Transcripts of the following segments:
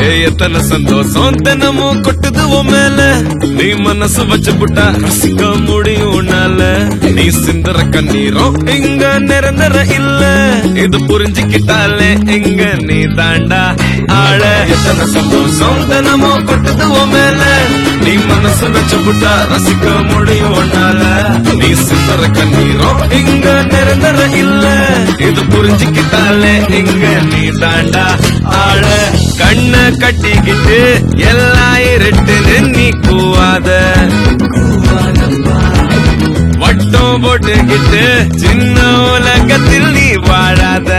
ஏய், எத்தனை சந்தோஷம் தினமும் கொட்டுது உன் மேல நீ மனசு வச்சு புட்டா ரசிக்க முடியும் உன்னால நீ சிந்தற கண்ணீரும் இங்க நிரந்தர இல்ல இது புரிஞ்சுக்கிட்டாலே இங்க நீ தாண்டா ஆள எத்தனை சந்தோஷம் தினமும் கொட்டுது உன் மேல நீ மனசு வச்சு புட்டா ரசிக்க முடியும் உன்னால நீ சிந்தற கண்ணீரும் இங்க நிரந்தர இல்ல இது புரிஞ்சுக்கிட்டாலே இங்க நீ தாண்டா ஆள கண்ண கட்டிக்கிட்டு எல்லாம் இருட்டுன்னு நீ கூவாத வட்டம் போட்டுக்கிட்டு சின்ன உலகத்தில் நீ வாழாத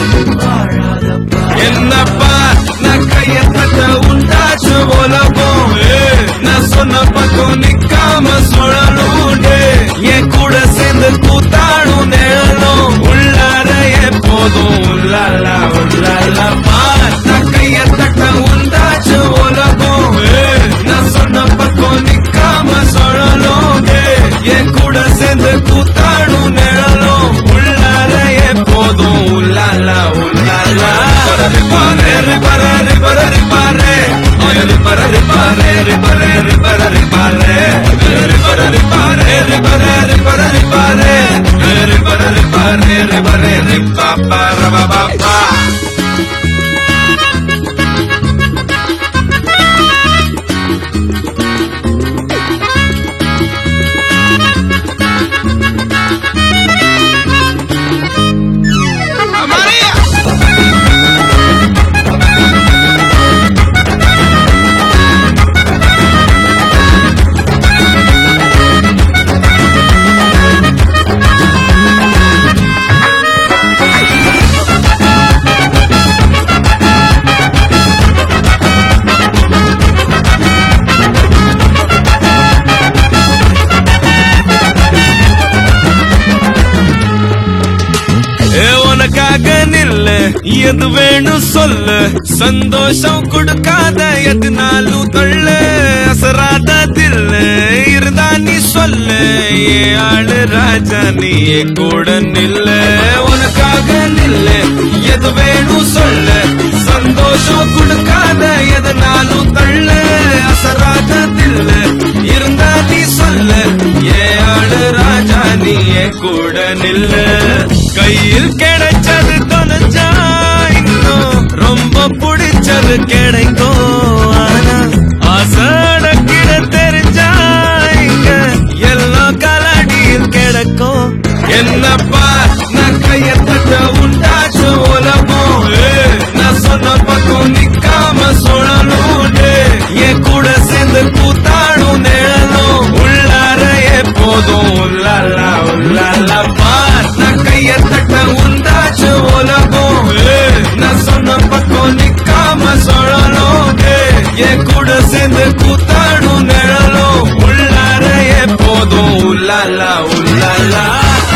என்னப்பா நான் கையத்தட்ட உண்டாச்சு உலகம் ஏய், நான் சொன்ன பக்கம் நிக்காம சுழலும் டேய். என் கூட சேர்ந்து கூத்தாடும் நிழலும் உள்ளார எப்போதும் உள்ளாலா உள்ளாலா பா நான் கையத்தட்ட உண்டாச்சு உலகம் ஏய், நான் சொன்ன பக்கம் நிக்காம சுழலும் டேய். என் கூட சேர்ந்து கூத்தாடும் நிழலும் உள்ளார எப்போதும் உள்ளாலா உள்ளாலா பாரு பாரு பாரு பாரு பாரு பாரு பாரு பாரு பாரு பாரு பாரு பாரு பாரு பாரு பாரு பாரு பாரு பாப்பா பாப்பா ஏ, உனக்காக நில்ல எது வேணும் சொல்லு சந்தோஷம் கொடுக்காத எதுனாலும் தொல்லு அசராத தில்லு இருந்தா நீ சொல்லு ஏ ஆளு ராஜா நீ என் கூட நில்ல உனக்காக நில்ல எது வேணும் சொல்லு சந்தோஷம் கொடுக்காத எதுனாலும் தள்ளு அசராத தில்லு இருந்தா நீ சொல்லு ஏ ஆளு ராஜா நீ என் கூட நில்லு கையில் கிடைச்சது தொலைஞ்சா இன்னும் ரொம்ப பிடிச்சது கிடைக்கும் ஆனா ஆசட கிட தெரிஞ்சா இங்க எல்லாம் கலடியில் கிடக்கும் என்னப்பா நான் கையத்தட்ட உண்டாச்சு உலகம் ஏய், நான் சொன்ன பக்கம் நிக்காம சுழலும் டேய். என் கூட சேர்ந்து கூத்தாடும் நிழலும் உள்ளார எப்போதும் உள்ளாலா உள்ளாலா பார் நான் கையத்தட்ட உண்டாச்சு உலகம் ஏய், நான் சொன்ன பக்கம் நிக்காம சுழலும் டேய். என் கூட சேர்ந்து கூத்தாடும் நிழலும் உள்ளார எப்போதும் உள்ளாலா உள்ளாலா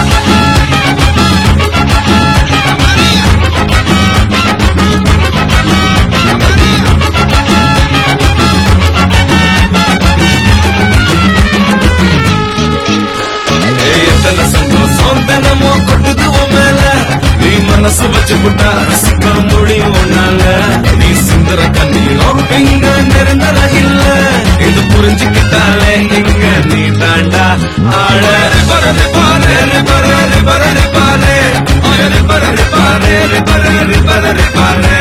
ஏய், எத்தனை சந்தோஷம் தினமும் கொட்டுது உன் மேல நீ மனசு வச்சு புட்டா ரசிக்க முடியும் உன்னால நீ சிந்தர கண்ணீரும் இங்க நிரந்தர இல்ல இது புரிஞ்சுக்கிட்டாலே இங்க நீ தாண்டா ஆள பரது பாரு பரது பரது பாரு பரது பாரு பரது பாரு